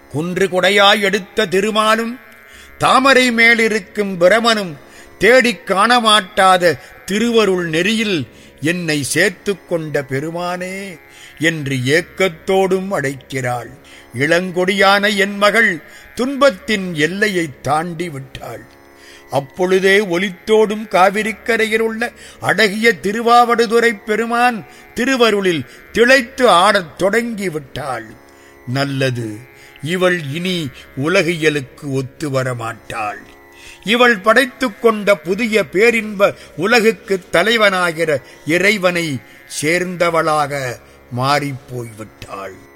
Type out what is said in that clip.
குன்று குடையாய் எடுத்த திருமாலும் தாமரை மேலிருக்கும் பிரமனும் தேடிக் காணமாட்டாத திருவருள் நெறியில் என்னை சேர்த்துக் கொண்ட பெருமானே என்று ஏக்கத்தோடும் அழைக்கிறாள் இளங்கொடியான என் மகள் துன்பத்தின் எல்லையை தாண்டி விட்டாள் அப்பொழுதே ஒலித்தோடும் காவிரிக்கரையில் உள்ள அழகிய திருவாவடுதுறை பெருமான் திருவருளில் திளைத்து ஆடத் தொடங்கி விட்டாள் நல்லது இவள் இனி உலகியலுக்கு ஒத்து வரமாட்டாள் இவள் படைத்துக் கொண்ட புதிய பேரின்ப உலகுக்கு தலைவனாகிற இறைவனை சேர்ந்தவளாக மாறிப்போய்விட்டாள்